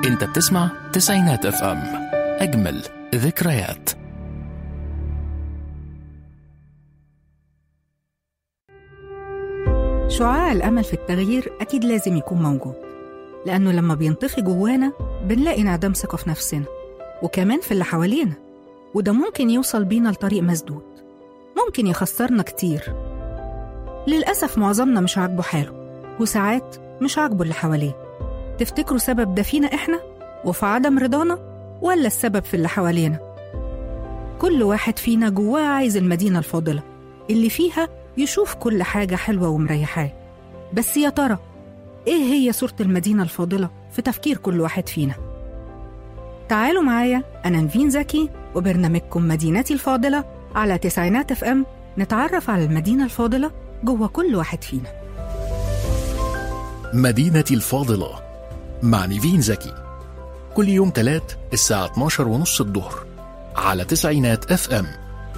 انت بتسمع تسعينات اف ام اجمل ذكريات شعاع الأمل في التغيير أكيد لازم يكون موجود لأنه لما بينطفي جوانا بنلاقي انعدام ثقة في نفسنا وكمان في اللي حوالينا وده ممكن يوصل بينا لطريق مسدود ممكن يخسرنا كتير للأسف معظمنا مش عاجبه حاله وساعات مش عاجبه اللي حواليه تفتكروا سبب ده فينا إحنا وفي عدم رضانا ولا السبب في اللي حوالينا كل واحد فينا جواه عايز المدينة الفاضلة اللي فيها يشوف كل حاجة حلوة ومريحاه بس يا ترى إيه هي صورة المدينة الفاضلة في تفكير كل واحد فينا تعالوا معايا أنا نفين زكي وبرنامجكم مدينتي الفاضلة على تسعينات اف ام نتعرف على المدينة الفاضلة جوه كل واحد فينا مدينتي الفاضلة مع نيفين زكي كل يوم تلات الساعة 12 ونص الظهر على تسعينات اف ام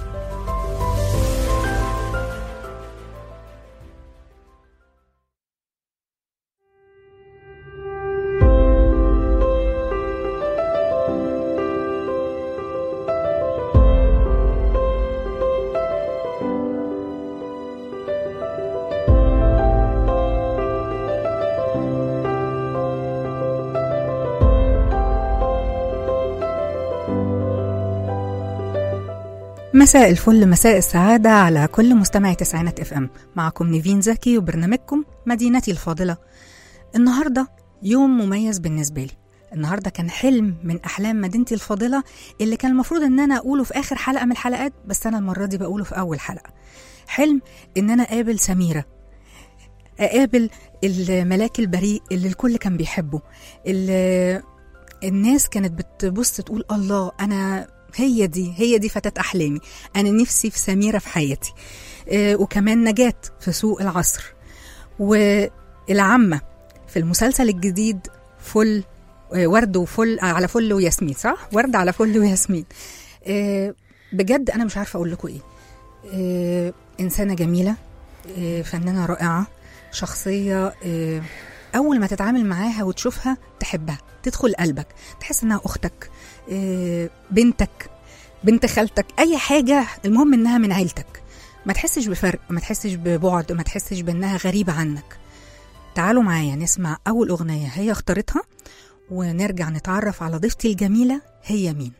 مساء الفل مساء السعادة على كل مستمعي تسعينات اف ام معكم نيفين زكي وبرنامجكم مدينتي الفاضلة النهاردة يوم مميز بالنسبة لي النهاردة كان حلم من أحلام مدينتي الفاضلة اللي كان المفروض إن أنا أقوله في آخر حلقة من الحلقات بس أنا المرة دي بقوله في أول حلقة حلم إن أنا أقابل سميرة أقابل الملاك البريء اللي الكل كان بيحبه اللي الناس كانت بتبص تقول الله أنا هي دي هي دي فتاة أحلامي أنا نفسي في سميرة في حياتي آه، وكمان نجاة في سوق العصر والعمة في المسلسل الجديد فل آه، ورد وفل آه، على فل وياسمين صح؟ ورد على فل وياسمين آه، بجد أنا مش عارفة أقول لكم إيه آه، إنسانة جميلة آه، فنانة رائعة شخصية آه، أول ما تتعامل معاها وتشوفها تحبها تدخل قلبك تحس إنها أختك آه، بنتك بنت خالتك أي حاجة المهم إنها من عيلتك ما تحسش بفرق ما تحسش ببعد ما تحسش بإنها غريبة عنك تعالوا معايا نسمع أول أغنية هي اختارتها ونرجع نتعرف على ضيفتي الجميلة هي مين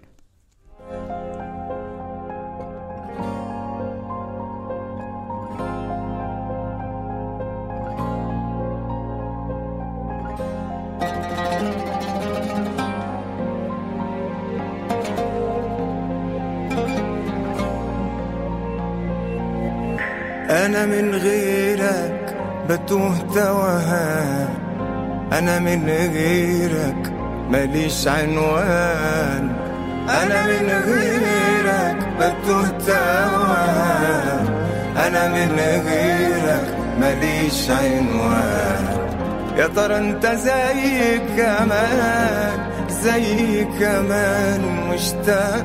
أنا من غيرك بتوه توهان أنا من غيرك ماليش عنوان أنا من غيرك بتوه توهان أنا من غيرك ماليش عنوان يا ترى انت زي كمان زي كمان مشتاق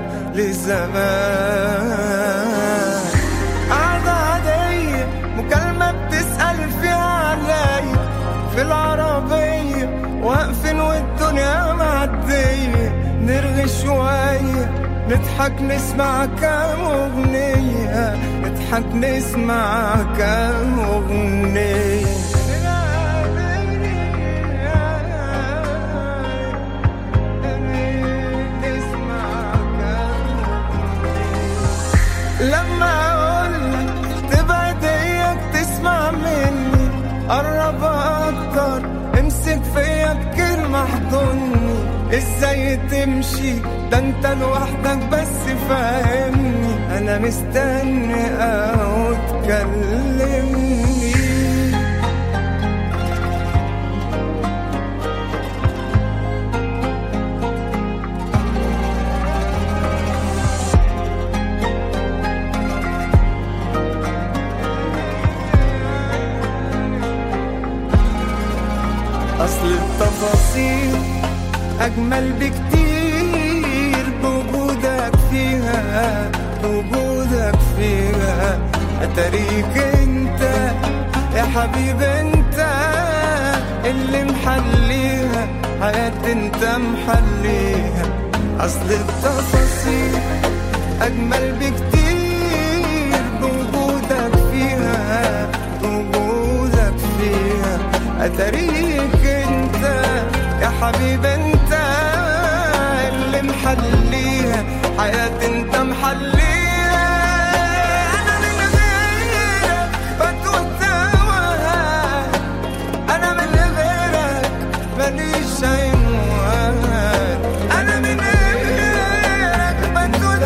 لزمان قعدة عادية مكالمة بتسأل فيها عليا في العربية واقفين والدنيا معدية نرغي شوية نضحك نسمع كام أغنية نضحك نسمع كام أغنية نسمع كام لما اقولك تبعد اياك تسمع مني قرب اكتر امسك فيا بكلمة احضني ازاي تمشي ده انت لوحدك بس فاهمني انا مستني او تكلمني أصل التفاصيل أجمل بكتير بوجودك فيها بوجودك فيها أتاريك أنت يا حبيب أنت اللي محليها حياة حياتي انت محليها اصل التفاصيل اجمل بكتير بوجودك فيها بوجودك فيها اتاريك انت يا حبيب انت اللي محليها حياتي انت محليها انا من غيرك بتوه توهان انا من غيرك ماليش عنوان انا من غيرك بتوه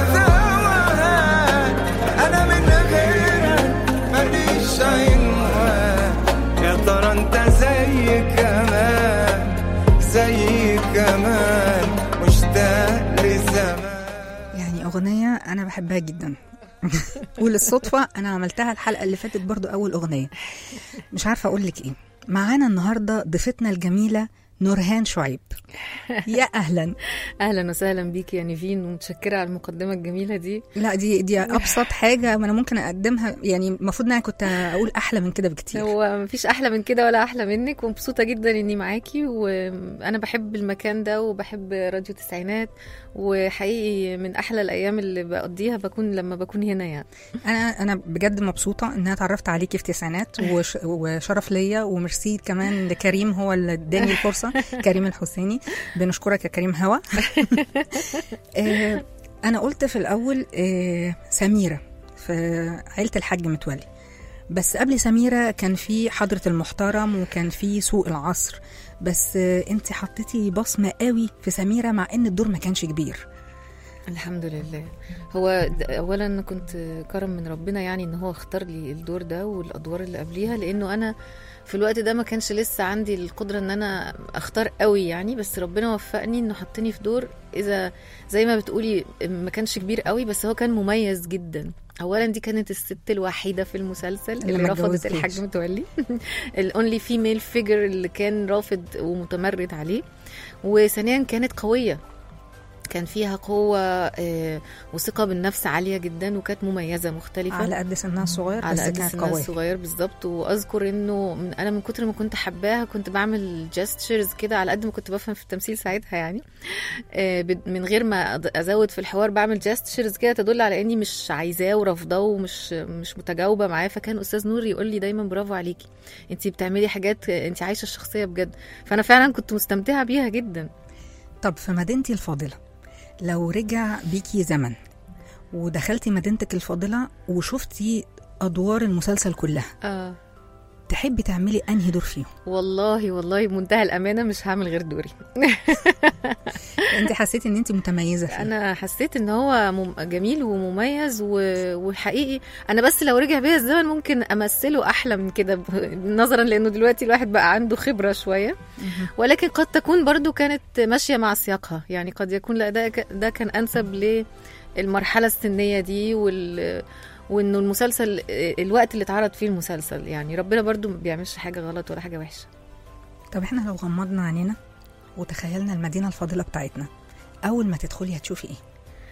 توهان انا من غيرك ماليش عنوان يا ترى انت زي كمان زي كمان مشتاق لزمان يعني أغنية أنا بحبها جدا وللصدفة أنا عملتها الحلقة اللي فاتت برضو أول أغنية مش عارفة أقول لك إيه معانا النهاردة ضيفتنا الجميلة نورهان شعيب يا أهلا اهلا وسهلا بيك يا نيفين ومتشكره على المقدمه الجميله دي لا دي دي أبسط حاجة ما أنا ممكن أقدمها يعني المفروض إن أنا كنت أقول أحلى من كده بكتير هو مفيش احلى من كده ولا احلى منك ومبسوطه جدا اني معاكي وانا بحب المكان ده وبحب راديو تسعينات وحقيقي من احلى الايام اللي بقضيها بكون لما بكون هنا يعني انا انا بجد مبسوطه ان انا اتعرفت عليكي في تسعينات وش وشرف ليا وميرسي كمان لكريم هو اللي اداني الفرصه كريم الحسيني بنشكرك يا كريم هوا آه، انا قلت في الاول آه، سميره في عيله الحاج متولي بس قبل سميرة كان في حضرة المحترم وكان في سوق العصر بس انت حطيتي بصمة قوي في سميرة مع ان الدور ما كانش كبير الحمد لله هو د- اولا أنا كنت كرم من ربنا يعني ان هو اختار لي الدور ده والادوار اللي قبليها لانه انا في الوقت ده ما كانش لسه عندي القدره ان انا اختار قوي يعني بس ربنا وفقني انه حطني في دور اذا زي ما بتقولي ما كانش كبير قوي بس هو كان مميز جدا اولا دي كانت الست الوحيده في المسلسل اللي اللي, ما رفضت اتجوزتش. الحاج متولي الاونلي فيميل فيجر اللي كان رافض ومتمرد عليه وثانيا كانت قويه كان فيها قوة آه، وثقة بالنفس عالية جدا وكانت مميزة مختلفة على قد سنها الصغير على بس قد كانت سنها قوية الصغير بالظبط واذكر انه من انا من كتر ما كنت حباها كنت بعمل جستشرز كده على قد ما كنت بفهم في التمثيل ساعتها يعني آه، بد- من غير ما أض- ازود في الحوار بعمل جستشرز كده تدل على اني مش عايزاه ورافضاه ومش مش متجاوبه معاه فكان استاذ نور يقول لي دايما برافو عليكي انت بتعملي حاجات انت عايشه الشخصيه بجد فانا فعلا كنت مستمتعه بيها جدا طب في مدينتي الفاضلة لو رجع بيكي زمن ودخلتي مدينتك الفاضلة وشفتي أدوار المسلسل كلها اه تحبي تعملي أنهي دور فيهم والله والله بمنتهى الامانه مش هعمل غير دوري انت حسيتي ان انت متميزة فيه انا حسيت ان هو مم- جميل ومميز و- وحقيقي انا بس لو رجع بيا الزمن ممكن امثله احلى من كده ب- نظرا لانه دلوقتي الواحد بقى عنده خبره شويه ولكن قد تكون برضو كانت ماشيه مع سياقها يعني قد يكون لا ده ك- ده كان انسب للمرحله السنيه دي وال وانه المسلسل الوقت اللي اتعرض فيه المسلسل يعني ربنا برضو ما بيعملش حاجه غلط ولا حاجه وحشه طب احنا لو غمضنا عينينا وتخيلنا المدينة الفاضلة بتاعتنا أول ما تدخلي هتشوفي ايه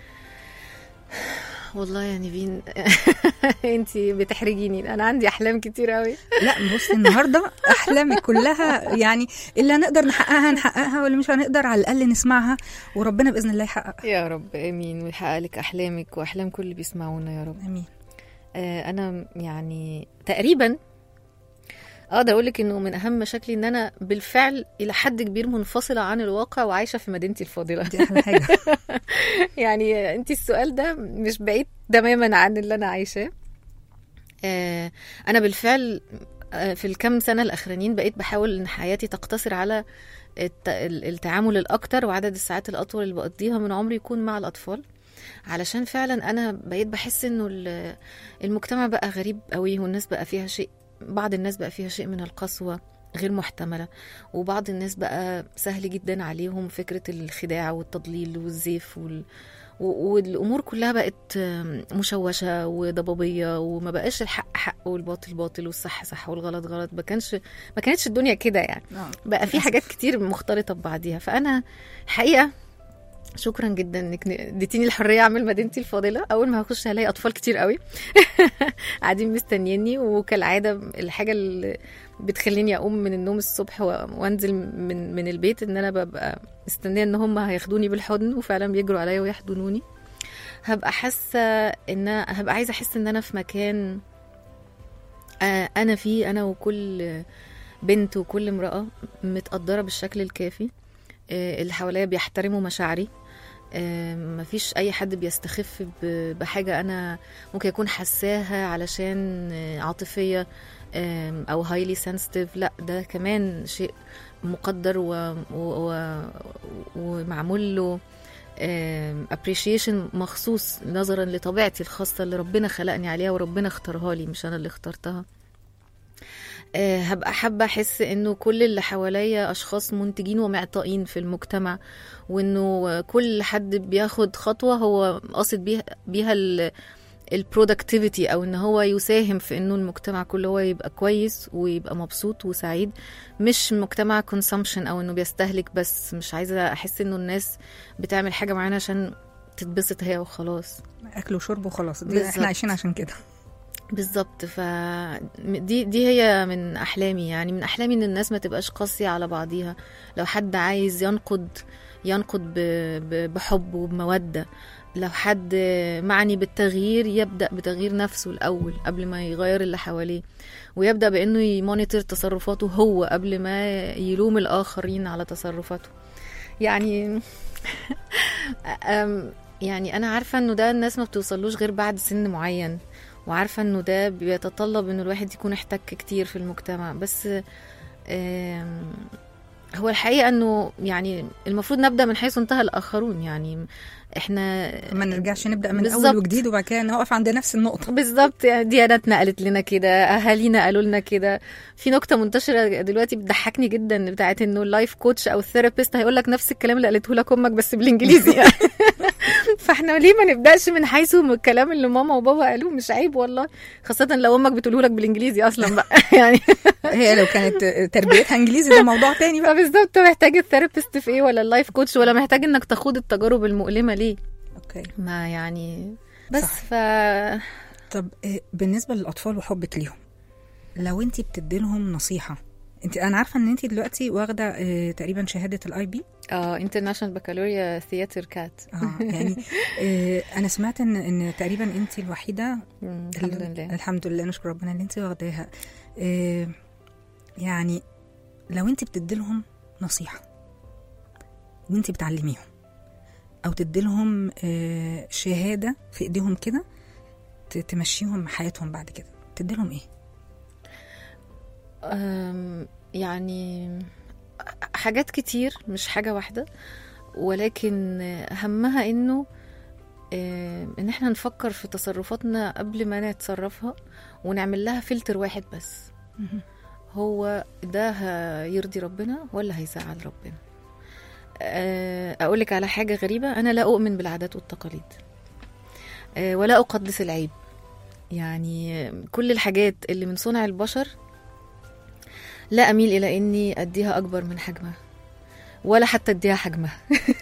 والله يا نيفين انت بتحرجيني انا عندي احلام كتير قوي لا بصي النهارده احلامك كلها يعني اللي هنقدر نحققها نحققها واللي مش هنقدر على الاقل نسمعها وربنا باذن الله يحققها يا رب امين ويحقق لك احلامك واحلام كل اللي بيسمعونا يا رب امين آه انا يعني تقريبا اقدر اقول لك انه من اهم مشاكلي ان انا بالفعل الى حد كبير منفصله عن الواقع وعايشه في مدينتي الفاضله دي احلى حاجه يعني انت السؤال ده مش بعيد تماما عن اللي انا عايشاه آه، انا بالفعل آه، في الكام سنه الاخرانيين بقيت بحاول ان حياتي تقتصر على الت- ال- التعامل الاكتر وعدد الساعات الاطول اللي بقضيها من عمري يكون مع الاطفال علشان فعلا انا بقيت بحس انه ال- المجتمع بقى غريب قوي والناس بقى فيها شيء بعض الناس بقى فيها شيء من القسوه غير محتمله وبعض الناس بقى سهل جدا عليهم فكره الخداع والتضليل والزيف وال... و- والامور كلها بقت آم، مشوشه وضبابيه وما بقاش الحق حق والباطل باطل والصح صح والغلط غلط ما كانش ما كانتش الدنيا كده يعني بقى في للأسف. حاجات كتير مختلطه ببعضيها فانا حقيقه شكرا جدا انك اديتيني الحريه اعمل مدينتي الفاضله اول ما هخش هلاقي اطفال كتير قوي قاعدين مستنيني وكالعاده الحاجه اللي بتخليني اقوم من النوم الصبح و- وانزل من من البيت ان انا ببقى مستنيه ان هم هياخدوني بالحضن وفعلا بيجروا عليا ويحضنوني هبقى حاسه ان هبقى عايزه احس ان انا في مكان آه، انا فيه انا وكل بنت وكل امراه متقدره بالشكل الكافي آه، اللي حواليا بيحترموا مشاعري آه، مفيش اي حد بيستخف ب- بحاجه انا ممكن اكون حساها علشان آه، عاطفيه آم، او هايلي سنسيتيف لا ده كمان شيء مقدر و... و... و... ومعمول له ابريشيشن مخصوص نظرا لطبيعتي الخاصه اللي ربنا خلقني عليها وربنا اختارها لي مش انا اللي اخترتها آه، هبقى حابة أحس إنه كل اللي حواليا أشخاص منتجين ومعطائين في المجتمع وإنه كل حد بياخد خطوة هو قاصد بيها, بيها ال البرودكتيفيتي او ان هو يساهم في انه المجتمع كله هو يبقى كويس ويبقى مبسوط وسعيد مش مجتمع كونسومشن او انه بيستهلك بس مش عايزه احس انه الناس بتعمل حاجه معينه عشان تتبسط هي وخلاص اكل وشرب وخلاص دي بالظبط. احنا عايشين عشان كده بالظبط ف دي دي هي من احلامي يعني من احلامي ان الناس ما تبقاش قاسيه على بعضيها لو حد عايز ينقد ينقد ب... ب... بحب وبموده لو حد معني بالتغيير يبدا بتغيير نفسه الاول قبل ما يغير اللي حواليه ويبدا بانه يمونيتور تصرفاته هو قبل ما يلوم الاخرين على تصرفاته يعني أم- يعني انا عارفه انه ده الناس ما بتوصلوش غير بعد سن معين وعارفه انه ده بيتطلب انه الواحد يكون احتك كتير في المجتمع بس آم، هو الحقيقه انه يعني المفروض نبدا من حيث انتهى الاخرون يعني احنا ما نرجعش نبدا من بالظبط. اول وجديد وبعد كده نقف عند نفس النقطه بالظبط يعني دياناتنا قالت لنا كده اهالينا قالوا لنا كده في نكته منتشره دلوقتي بتضحكني جدا بتاعت انه اللايف كوتش او الثيرابيست هيقول لك نفس الكلام اللي قالته لك امك بس بالانجليزي يعني فاحنا ليه ما نبداش من حيث من الكلام اللي ماما وبابا قالوه مش عيب والله خاصه لو امك بتقوله لك بالانجليزي اصلا بقى يعني هي لو كانت تربيتها انجليزي ده موضوع تاني بقى فبالظبط محتاج الثيرابيست في ايه ولا اللايف كوتش ولا محتاج انك تخوض التجارب المؤلمه ليه اوكي ما يعني بس صح. ف طب آه، بالنسبه للاطفال وحبك ليهم لو انت بتدي لهم نصيحه انت انا عارفه ان انت دلوقتي واخده آه، تقريبا شهاده الاي بي اه انترناشونال بكالوريا ثياتر كات اه يعني آه، انا سمعت ان ان تقريبا انت الوحيده الحمد ال- لله الحمد لله نشكر ربنا اللي انت واخداها آه، يعني لو انت بتدي لهم نصيحه ان انت بتعلميهم او تدي لهم آه، شهاده في ايديهم كده ت- تمشيهم حياتهم بعد كده تدي لهم ايه أم، يعني حاجات كتير مش حاجة واحدة ولكن همها انه آم، ان احنا نفكر في تصرفاتنا قبل ما نتصرفها ونعمل لها فلتر واحد بس هو ده هيرضي ربنا ولا هيزعل ربنا آه، اقولك على حاجة غريبة انا لا اؤمن بالعادات والتقاليد آه، ولا اقدس العيب يعني كل الحاجات اللي من صنع البشر لا اميل الى اني اديها اكبر من حجمها ولا حتى اديها حجمها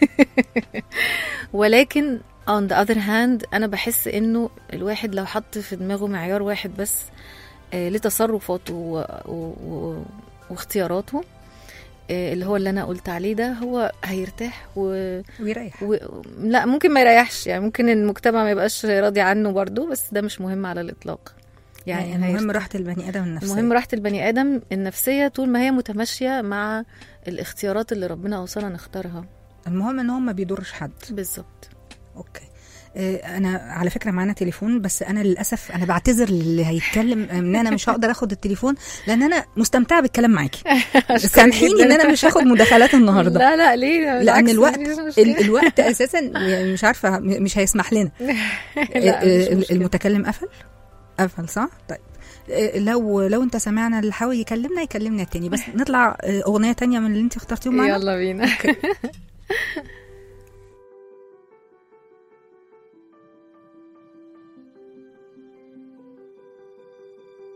ولكن on the other hand انا بحس انه الواحد لو حط في دماغه معيار واحد بس آه، لتصرفاته و... و... و... واختياراته آه، اللي هو اللي انا قلت عليه ده هو هيرتاح و... ويريح و... لا ممكن ما يريحش يعني ممكن المجتمع ما يبقاش راضي عنه برضه بس ده مش مهم على الاطلاق يعني يعني المهم هيرتاح. راحه البني ادم النفسيه المهم راحة البني آدم النفسية طول ما هي متماشية مع الاختيارات اللي ربنا أوصانا نختارها المهم ان هو ما بيضرش حد بالظبط اوكي آه، انا على فكره معانا تليفون بس انا للاسف انا بعتذر للي هيتكلم ان انا مش هقدر اخد التليفون لان انا مستمتعه بالكلام معاكي سامحيني ان انا مش هاخد مداخلات النهارده لا لا ليه لان بالعكس، الوقت مفيش مشكلة. ال- الوقت اساسا يعني مش عارفه م- مش هيسمح لنا لا، آه، مفيش آه، مشكلة. المتكلم قفل قفل صح طيب آه، لو لو انت سمعنا اللي حاول يكلمنا يكلمنا تاني بس نطلع آه، اغنيه تانية من اللي انت اخترتيهم معانا يلا بينا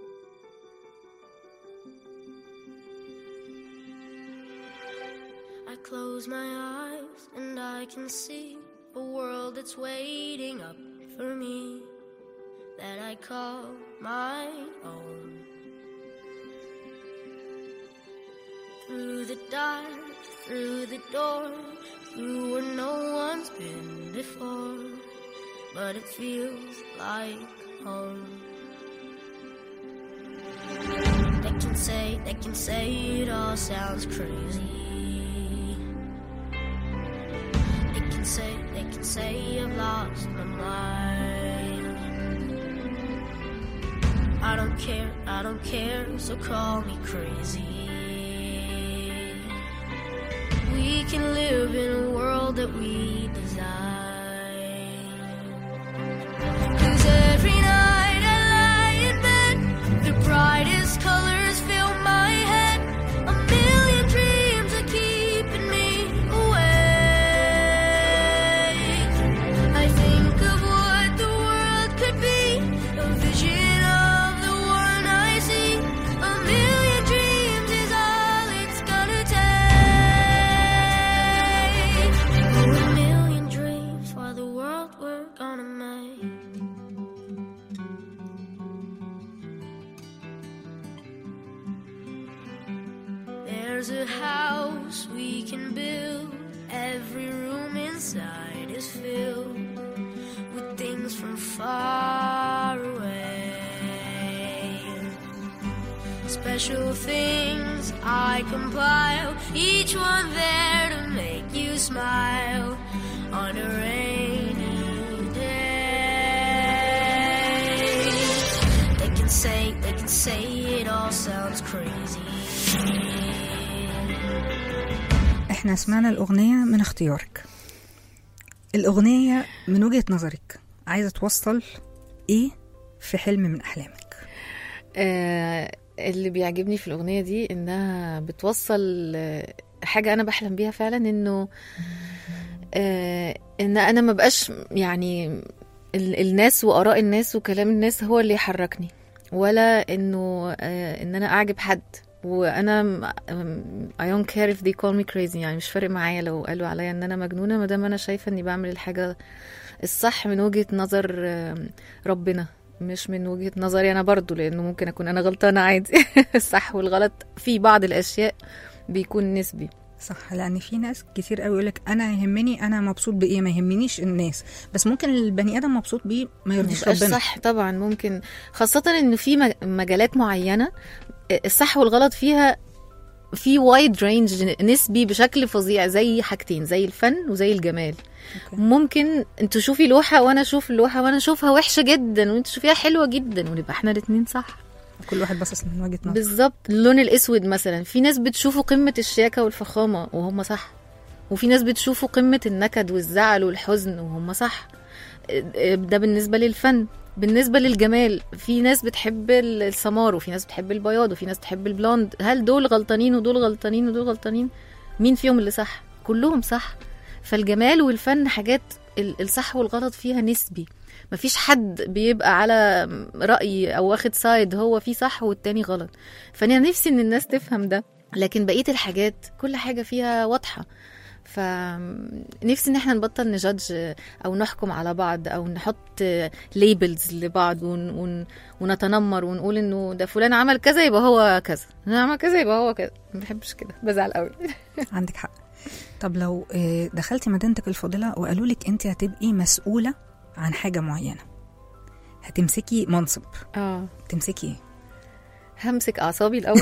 I close my eyes and I can see a world that's waiting up for me that I call my own. Through the dark, through the door, through where no one's been before, but it feels like home. They can say, they can say it all sounds crazy. They can say, they can say I've lost my mind. I don't care, I don't care, so call me crazy. We can live in a world that we design. Cause every night I lie in bed, the brightest colors fill my head. A million dreams are keeping me awake. I think of what the world could be, a vision of the one I see. A million dreams is all it's gonna take. Oh, a million dreams for the world we're gonna make. There's a house we can build. Every room inside is filled with things from far away. Special things I compile, each one there to make you smile on a rainy day. They can say, they can say it all sounds crazy. احنا سمعنا الأغنية من اختيارك الأغنية من وجهة نظرك عايزة توصل ايه في حلم من أحلامك آه، اللي بيعجبني في الأغنية دي إنها بتوصل آه، حاجة أنا بحلم بيها فعلا إنه آه، إن أنا ما بقاش يعني ال- الناس وآراء الناس وكلام الناس هو اللي يحركني ولا إنه آه، إن أنا أعجب حد وأنا م- م- I don't care if they call me crazy يعني مش فارق معايا لو قالوا عليا إن أنا مجنونة ما دام أنا شايفة إني بعمل الحاجة الصح من وجهة نظر آه، ربنا مش من وجهة نظري أنا برضو لأنه ممكن أكون أنا غلطانة عادي الصح والغلط في بعض الأشياء بيكون نسبي صح لأن في ناس كتير قوي يقولك أنا يهمني أنا مبسوط بإيه ما يهمنيش الناس بس ممكن البني آدم مبسوط بيه ما يرضيش مبقاش ربنا صح طبعا ممكن خاصة إنه في مج- مجالات معينة الصح والغلط فيها في وايد رينج نسبي بشكل فظيع زي حاجتين زي الفن وزي الجمال أوكي. ممكن انت تشوفي لوحة وانا اشوف اللوحة وانا اشوفها وحشة جدا وانت تشوفيها حلوة جدا ونبقى احنا الاتنين صح كل واحد باصص من وجهة نظر بالظبط اللون الاسود مثلا في ناس بتشوفه قمه الشياكه والفخامه وهم صح وفي ناس بتشوفه قمه النكد والزعل والحزن وهم صح ده بالنسبه للفن بالنسبة للجمال في ناس بتحب السمار وفي ناس بتحب البياض وفي ناس بتحب البلوند هل دول غلطانين ودول غلطانين ودول غلطانين مين فيهم اللي صح كلهم صح فالجمال والفن حاجات ال- الصح والغلط فيها نسبي مفيش حد بيبقى على رأي أو واخد سايد هو فيه صح والتاني غلط فأنا نفسي إن الناس تفهم ده لكن بقية الحاجات كل حاجة فيها واضحة فنفسي ان احنا نبطل نجادج او نحكم على بعض او نحط ليبلز لبعض ون... ون... ونتنمر ونقول انه ده فلان عمل كذا يبقى هو كذا انا عمل كذا يبقى هو كذا ما بحبش كده بزعل قوي عندك حق طب لو آه، دخلتي مدينتك الفاضلة وقالوا لك انت هتبقي مسؤولة عن حاجة معينة هتمسكي منصب اه تمسكي ايه همسك اعصابي الاول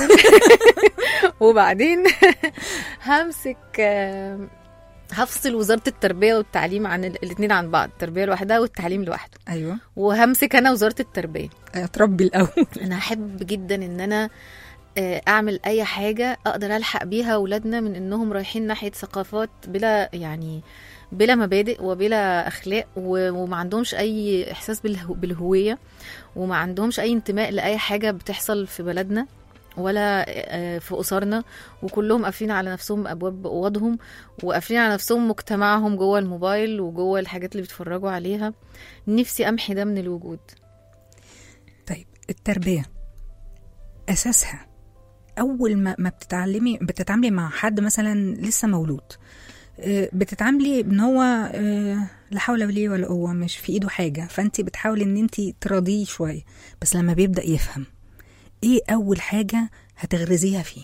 وبعدين همسك آه، هفصل وزاره التربيه والتعليم عن الاثنين عن بعض التربيه لوحدها والتعليم لوحده ايوه وهمسك انا وزاره التربيه اتربي الاول انا احب جدا ان انا آه، اعمل اي حاجه اقدر الحق بيها اولادنا من انهم رايحين ناحيه ثقافات بلا يعني بلا مبادئ وبلا اخلاق و- وما عندهمش اي احساس بالهو- بالهويه وما عندهمش اي انتماء لاي حاجه بتحصل في بلدنا ولا آه، في اسرنا وكلهم قافلين على نفسهم ابواب اوضهم وقافلين على نفسهم مجتمعهم جوه الموبايل وجوه الحاجات اللي بيتفرجوا عليها نفسي امحي ده من الوجود طيب التربية أساسها اول ما ما بتتعلمي بتتعاملي مع حد مثلا لسه مولود آه، بتتعاملي ان هو آه، لا حول ولا ولا قوه مش في ايده حاجه فانت بتحاولي ان انت تراضيه شويه بس لما بيبدا يفهم ايه اول حاجه هتغرزيها فيه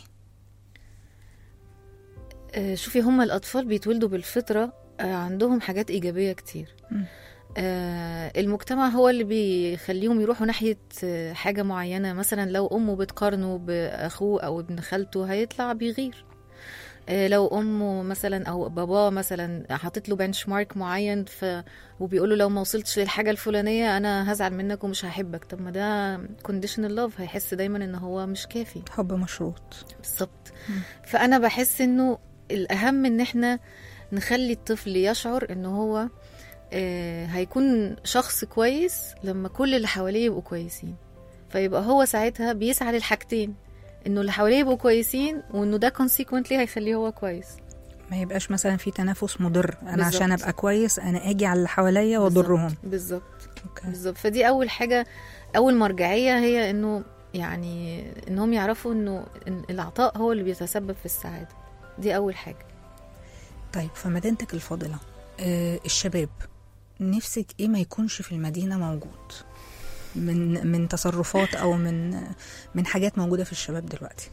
آه، شوفي هما الأطفال بيتولدوا بالفطرة آه، عندهم حاجات إيجابية كتير مم. آه، المجتمع هو اللي بيخليهم يروحوا ناحية آه، حاجة معينة مثلا لو أمه بتقارنه بأخوه أو ابن خالته هيطلع بيغير آه، لو امه مثلا او باباه مثلا حاطط له بنش مارك معين ف وبيقول له لو ما وصلتش للحاجه الفلانيه انا هزعل منك ومش هحبك طب ما ده كونديشنال لاف هيحس دايما ان هو مش كافي حب مشروط بالظبط مم. فانا بحس انه الاهم ان احنا نخلي الطفل يشعر ان هو آه، هيكون شخص كويس لما كل اللي حواليه يبقوا كويسين فيبقى هو ساعتها بيسعى للحاجتين انه اللي حواليه يبقوا كويسين وانه ده consequently هيخليه هو كويس ما يبقاش مثلا في تنافس مضر انا بالظبط. عشان ابقى كويس انا اجي على اللي حواليا واضرهم بالظبط اوكي بالظبط فدي اول حاجه اول مرجعيه هي انه يعني انهم يعرفوا انه إن العطاء هو اللي بيتسبب في السعاده دي اول حاجه طيب في مدينتك الفاضله آه الشباب نفسك ايه ما يكونش في المدينه موجود من من تصرفات او من من حاجات موجوده في الشباب دلوقتي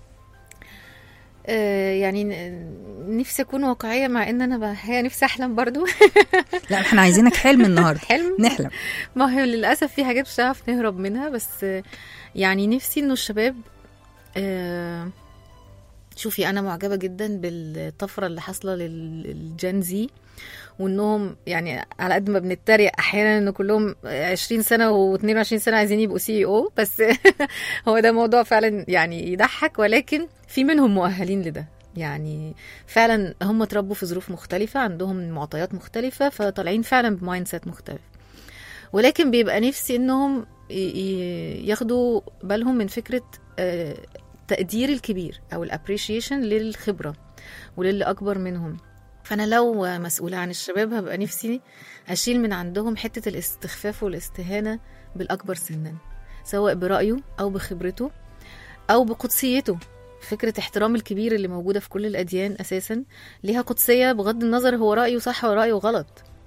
آه، يعني ن- نفسي اكون واقعيه مع ان انا بحقيقة نفسي احلم برضو لا احنا عايزينك حلم النهارده حلم نحلم ما هو للاسف في حاجات مش هنعرف نهرب منها بس آه، يعني نفسي انه الشباب آه، شوفي انا معجبه جدا بالطفره اللي حاصله للجن زي وانهم يعني على قد ما بنتريق احيانا ان كلهم 20 سنه و22 سنه عايزين يبقوا سي او بس هو ده موضوع فعلا يعني يضحك ولكن في منهم مؤهلين لده يعني فعلا هم اتربوا في ظروف مختلفه عندهم معطيات مختلفه فطالعين فعلا بمايند سيت مختلف ولكن بيبقى نفسي انهم ي- ي- ياخدوا بالهم من فكره آه، التقدير الكبير او الابريشيشن للخبره وللي اكبر منهم فانا لو مسؤوله عن الشباب هبقى نفسي اشيل من عندهم حته الاستخفاف والاستهانه بالاكبر سنا سواء برايه او بخبرته او بقدسيته فكره احترام الكبير اللي موجوده في كل الاديان اساسا ليها قدسيه بغض النظر هو رايه صح ورايه غلط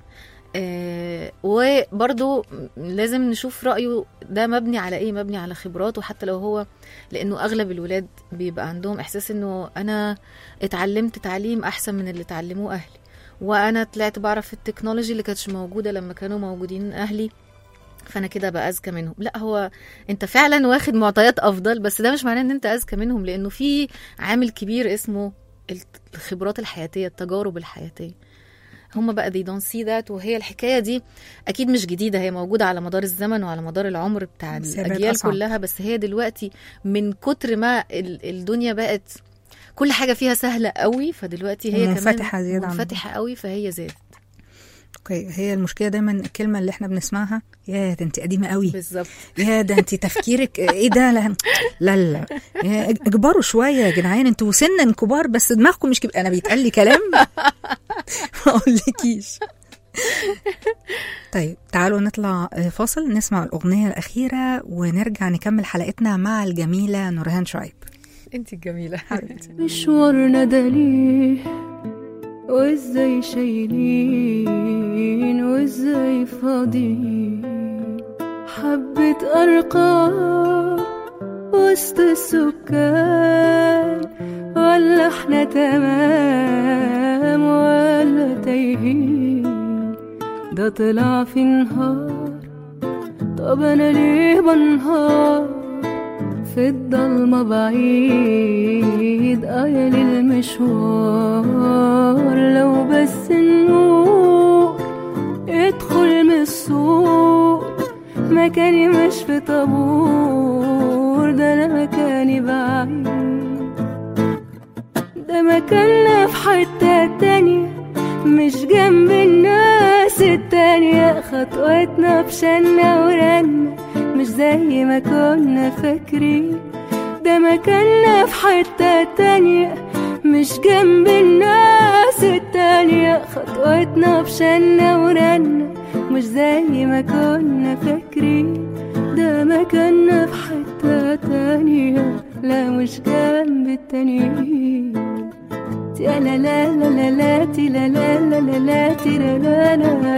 آه وبرضو لازم نشوف رأيه ده مبني على ايه مبني على خبراته حتى لو هو لانه اغلب الولاد بيبقى عندهم احساس انه انا اتعلمت تعليم احسن من اللي اتعلموه اهلي وانا طلعت بعرف التكنولوجي اللي كانتش موجوده لما كانوا موجودين اهلي فانا كده بقى اذكى منهم لا هو انت فعلا واخد معطيات افضل بس ده مش معناه ان انت اذكى منهم لانه في عامل كبير اسمه الخبرات الحياتيه التجارب الحياتيه هم بقى they don't see that وهي الحكايه دي اكيد مش جديده هي موجوده على مدار الزمن وعلى مدار العمر بتاع بس هي بقت الاجيال أصعب. كلها بس هي دلوقتي من كتر ما ال- الدنيا بقت كل حاجه فيها سهله قوي فدلوقتي هي ومنفتحة كمان زيادة عن منفتحه قوي فهي زادت اوكي هي المشكله دايما الكلمه اللي احنا بنسمعها يا ده انت قديمه قوي بالظبط يا ده انت تفكيرك ايه ده لا لا لا يا اكبروا شويه يا جدعان انتوا سنا كبار بس دماغكم مش كبير انا بيتقال لي كلام ما اقولكيش طيب تعالوا نطلع فاصل نسمع الاغنيه الاخيره ونرجع نكمل حلقتنا مع الجميله نورهان شعيب انت الجميله مشوارنا ده ليه وازاي شايلين وازاي فاضيين حبة أرقام وسط السكان ولا احنا تمام ولا تايهين ده طلع في نهار طب انا ليه بنهار في الضلمة بعيد قايل المشوار لو بس النور ادخل من السوق مكاني مش في طابور ده انا مكاني بعيد ده مكاننا في حتة تانية مش جنب الناس التانية خطوتنا بشنا ورنا مش زي ما كنا فاكرين ده مكاننا في حتة تانية مش جنب الناس التانية خطوتنا بشنا ورنا مش زي ما كنا فاكرين ده مكاننا في حتة تانية لا مش جنب التانيين يا لا لا لا لا لا تي لا لا لا لا لا تي لا لا لا لا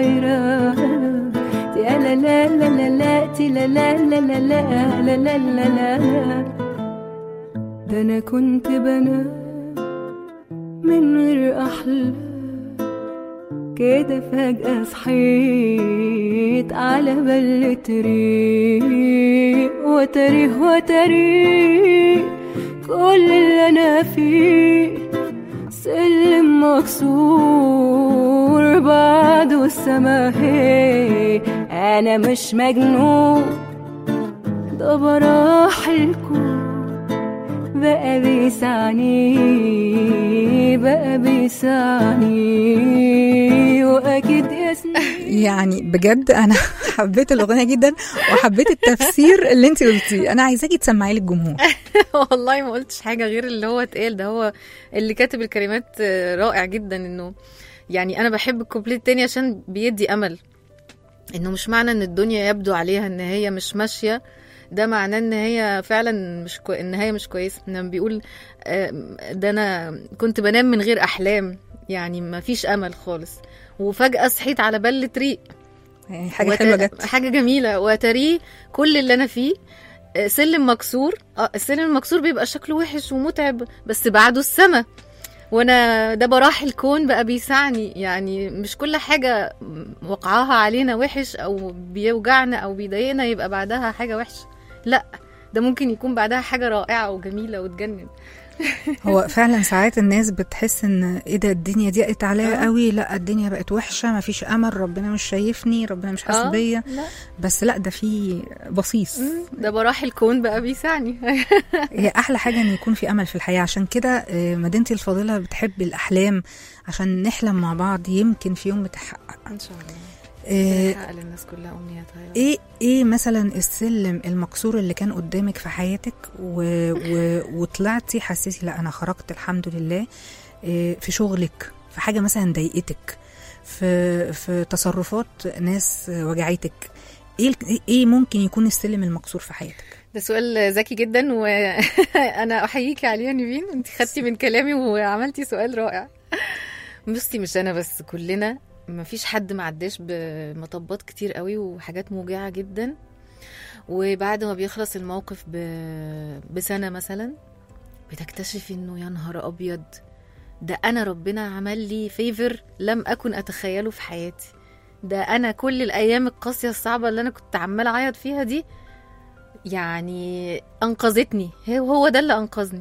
يا لا لا لا لا لا تي لا لا لا لا لا لا لا لا لا ده انا كنت بنام من غير احلام كده فجأة صحيت على بل طريق وتاريخ وتاريخ كل اللي أنا فيه سلم مكسور بعده السما هي أنا مش مجنون ده براح الكون بقى بيسعني بقى بيسعني وأكيد يا سنين يعني بجد انا حبيت الاغنيه جدا وحبيت التفسير اللي انت قلتيه انا عايزاكي تسمعي لي الجمهور والله ما قلتش حاجه غير اللي هو اتقال ده هو اللي كاتب الكلمات آه، رائع جدا انه يعني انا بحب الكوبليه التاني عشان بيدي امل انه مش معنى ان الدنيا يبدو عليها ان هي مش ماشيه ده معناه ان هي فعلا مش كو... ان هي مش كويسه لما بيقول آه، ده انا كنت بنام من غير احلام يعني ما فيش امل خالص وفجاه صحيت على بل طريق يعني حاجه وت- حلوه جت حاجه جميله وتريه كل اللي انا فيه آه، سلم مكسور اه السلم المكسور بيبقى شكله وحش ومتعب بس بعده السما وانا ده براح الكون بقى بيسعني يعني مش كل حاجه وقعها علينا وحش او بيوجعنا او بيضايقنا يبقى بعدها حاجه وحشه لا ده ممكن يكون بعدها حاجه رائعه وجميله وتجنن هو فعلا ساعات الناس بتحس ان ايه ده الدنيا ضيقت عليا آه. قوي لا الدنيا بقت وحشه مفيش امل ربنا مش شايفني ربنا مش حاسس آه، بيا لا بس لا ده في بصيص ده براح الكون بقى بيسعني هي احلى حاجه ان يكون في امل في الحياه عشان كده آه، مدينتي الفاضله بتحب الاحلام عشان نحلم مع بعض يمكن في يوم بتحقق ان شاء الله آه، يحقق للناس كلها امنياتها يا رب. ايه ايه مثلا السلم المكسور اللي كان قدامك في حياتك و... و... وطلعتي حسيتي لا انا خرجت الحمد لله إيه في شغلك في حاجه مثلا ضايقتك في في تصرفات ناس وجعتك ايه ال- ايه ممكن يكون السلم المكسور في حياتك ده سؤال ذكي جدا وانا احييكي عليه يا نيفين انت خدتي من كلامي وعملتي سؤال رائع بصي مش انا بس كلنا ما فيش حد ما عداش بمطبات كتير قوي وحاجات موجعه جدا وبعد ما بيخلص الموقف ب... بسنه مثلا بتكتشفي انه يا نهار ابيض ده انا ربنا عمل لي فيفر لم اكن اتخيله في حياتي ده انا كل الايام القاسيه الصعبه اللي انا كنت عماله اعيط فيها دي يعني انقذتني هو هو ده اللي انقذني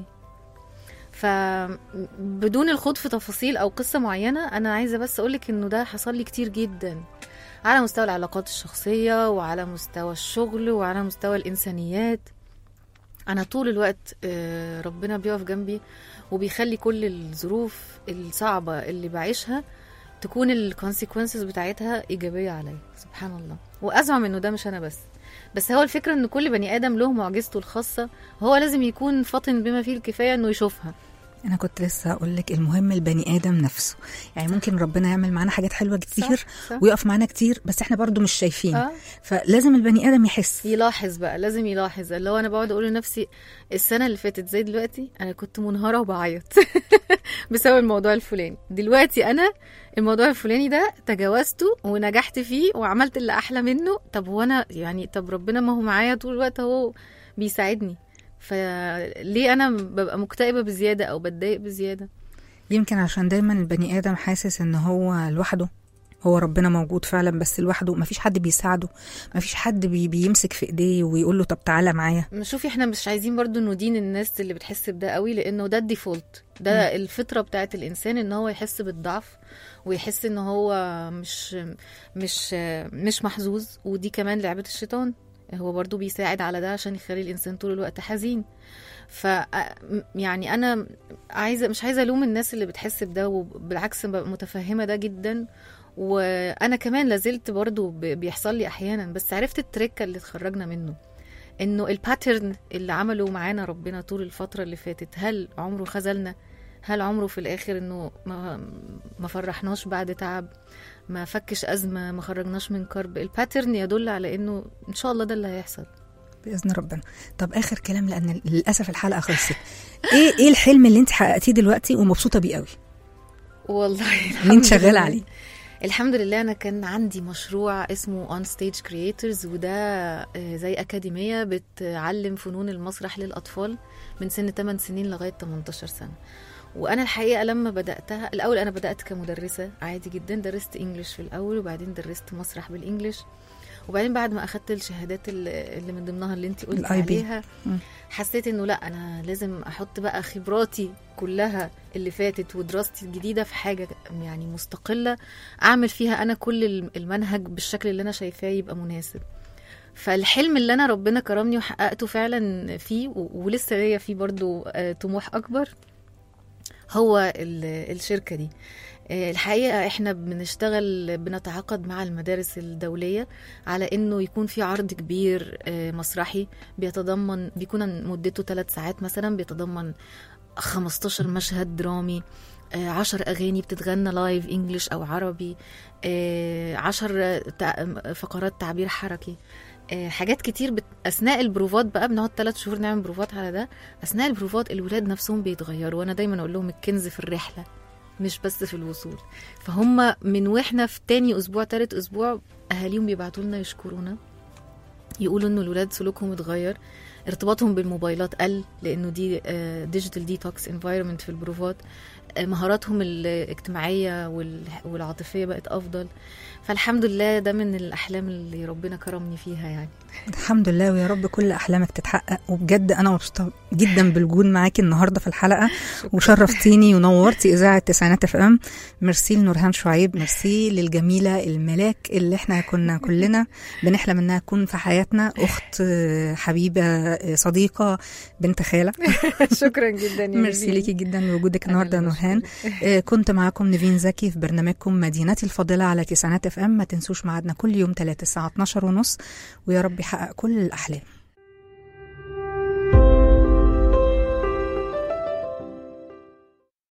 فبدون الخوض في تفاصيل او قصه معينه انا عايزه بس اقولك انه ده حصل لي كتير جدا على مستوى العلاقات الشخصيه وعلى مستوى الشغل وعلى مستوى الانسانيات انا طول الوقت آه، ربنا بيقف جنبي وبيخلي كل الظروف الصعبه اللي بعيشها تكون الكونسيكونسز بتاعتها ايجابيه عليا سبحان الله وازعم انه ده مش انا بس بس هو الفكره ان كل بني ادم له معجزته الخاصه هو لازم يكون فاطن بما فيه الكفايه انه يشوفها انا كنت لسه هقول لك المهم البني ادم نفسه يعني ممكن ربنا يعمل معانا حاجات حلوه كتير صح، صح. ويقف معانا كتير بس احنا برضو مش شايفين اه فلازم البني ادم يحس يلاحظ بقى لازم يلاحظ اللي هو انا بقعد اقول لنفسي السنه اللي فاتت زي دلوقتي انا كنت منهاره وبعيط بسبب الموضوع الفلاني دلوقتي انا الموضوع الفلاني ده تجاوزته ونجحت فيه وعملت اللي احلى منه طب هو انا يعني طب ربنا ما هو معايا طول الوقت هو بيساعدني فليه انا ببقى مكتئبه بزياده او بتضايق بزياده يمكن عشان دايما البني ادم حاسس ان هو لوحده هو ربنا موجود فعلا بس لوحده مفيش حد بيساعده مفيش حد بي بيمسك في ايديه ويقول له طب تعالى معايا شوفي احنا مش عايزين برضو ندين الناس اللي بتحس بده قوي لانه ده الديفولت ده الفطره بتاعت الانسان ان هو يحس بالضعف ويحس ان هو مش مش مش محظوظ ودي كمان لعبه الشيطان هو برضو بيساعد على ده عشان يخلي الانسان طول الوقت حزين ف يعني انا عايزه مش عايزه الوم الناس اللي بتحس بده وبالعكس ببقى متفهمه ده جدا وانا كمان لازلت برضو ب- بيحصل لي احيانا بس عرفت التركه اللي اتخرجنا منه انه الباترن اللي عمله معانا ربنا طول الفتره اللي فاتت هل عمره خذلنا هل عمره في الاخر انه ما ما فرحناش بعد تعب ما فكش ازمه ما خرجناش من كرب الباترن يدل على انه ان شاء الله ده اللي هيحصل باذن ربنا طب اخر كلام لان للاسف الحلقه خلصت ايه ايه الحلم اللي انت حققتيه دلوقتي ومبسوطه بيه قوي والله اللي انت الحمد شغاله لله. عليه الحمد لله انا كان عندي مشروع اسمه اون ستيج كرييترز وده آه، زي اكاديميه بتعلم فنون المسرح للاطفال من سن 8 سنين لغايه 18 سنه وانا الحقيقه لما بداتها الاول انا بدات كمدرسه عادي جدا درست انجلش في الاول وبعدين درست مسرح بالانجلش وبعدين بعد ما اخدت الشهادات اللي اللي من ضمنها اللي انت قلتي ال IB. عليها مم. حسيت انه لا انا لازم احط بقى خبراتي كلها اللي فاتت ودراستي الجديده في حاجه يعني مستقله اعمل فيها انا كل الم- المنهج بالشكل اللي انا شايفاه يبقى مناسب فالحلم اللي انا ربنا كرمني وحققته فعلا فيه و- ولسه ليا فيه برضو آه، طموح اكبر هو ال- الشركه دي آه، الحقيقه احنا بنشتغل بنتعاقد مع المدارس الدوليه على انه يكون في عرض كبير آه، مسرحي بيتضمن بيكون مدته ثلاث ساعات مثلا بيتضمن 15 مشهد درامي آه، عشر أغاني بتتغنى لايف إنجليش أو عربي آه، عشر تع- فقرات تعبير حركي آه، حاجات كتير بت... أثناء البروفات بقى بنقعد ثلاث شهور نعمل بروفات على ده أثناء البروفات الولاد نفسهم بيتغيروا وأنا دايما أقول لهم الكنز في الرحلة مش بس في الوصول فهم من واحنا في تاني أسبوع تالت أسبوع أهاليهم بيبعتوا لنا يشكرونا يقولوا إنه الولاد سلوكهم اتغير ارتباطهم بالموبايلات قل لانه دي ديجيتال ديتوكس انفايرمنت في البروفات آه، مهاراتهم الاجتماعيه وال- والعاطفيه بقت افضل فالحمد لله ده من الاحلام اللي ربنا كرمني فيها يعني الحمد لله ويا رب كل احلامك تتحقق وبجد انا مبسوطه جدا بالوجود معاكي النهارده في الحلقه وشرفتيني ونورتي اذاعه تسعينات اف ام ميرسي لنورهان شعيب ميرسي للجميله الملاك اللي احنا كنا كلنا بنحلم انها تكون في حياتنا اخت آه، حبيبه آه، صديقه بنت خاله شكرا جدا يا ميرسي نيفين. ليكي جدا لوجودك أنا النهارده يا اللي نورهان آه، كنت معاكم نيفين زكي في برنامجكم مدينتي الفاضله على تسعينات اف ام ما تنسوش ميعادنا كل يوم 3 الساعه 12 ونص ويا رب يحقق كل الاحلام